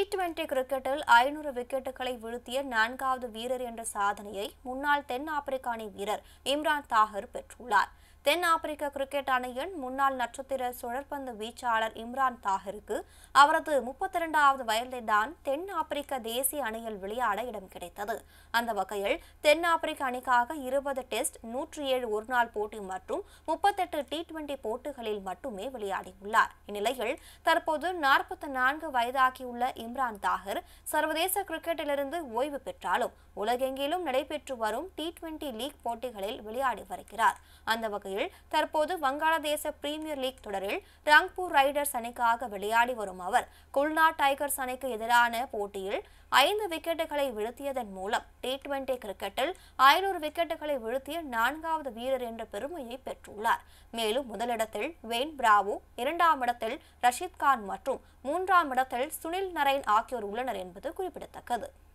twenty கிரிக்கெட்டில் ஐநூறு விக்கெட்டுகளை வீழ்த்திய நான்காவது வீரர் என்ற சாதனையை முன்னாள் தென் ஆப்பிரிக்க அணி வீரர் இம்ரான் தாஹிர் பெற்றுள்ளார் தென் ஆப்பிரிக்க கிரிக்கெட் அணியின் முன்னாள் நட்சத்திர சுழற்பந்து வீச்சாளர் இம்ரான் தாஹிருக்கு அவரது முப்பத்தி இரண்டாவது வயதில்தான் தென் ஆப்பிரிக்க தேசிய அணியில் விளையாட இடம் கிடைத்தது அந்த வகையில் தென் ஆப்பிரிக்க அணிக்காக இருபது டெஸ்ட் நூற்றி ஏழு ஒருநாள் போட்டி மற்றும் முப்பத்தெட்டு டி டுவெண்டி போட்டிகளில் மட்டுமே விளையாடியுள்ளார் இந்நிலையில் தற்போது நாற்பத்தி நான்கு வயதாகியுள்ள இம்ரான் தாஹிர் சர்வதேச கிரிக்கெட்டிலிருந்து ஓய்வு பெற்றாலும் உலகெங்கிலும் நடைபெற்று வரும் டி டுவெண்டி லீக் போட்டிகளில் விளையாடி வருகிறார் அந்த வகையில் தற்போது வங்காளதேச பிரீமியர் லீக் தொடரில் ரங்பூர் ரைடர்ஸ் அணிக்காக விளையாடி வரும் அவர் குல்னா டைகர்ஸ் அணிக்கு எதிரான போட்டியில் ஐந்து விக்கெட்டுகளை வீழ்த்தியதன் மூலம் டி டுவெண்டி கிரிக்கெட்டில் ஐநூறு விக்கெட்டுகளை வீழ்த்திய நான்காவது வீரர் என்ற பெருமையை பெற்றுள்ளார் மேலும் முதலிடத்தில் வெயின் பிராவோ இரண்டாம் இடத்தில் ரஷீத் கான் மற்றும் மூன்றாம் இடத்தில் சுனில் நரைன் ஆகியோர் உள்ளனர் என்பது குறிப்பிடத்தக்கது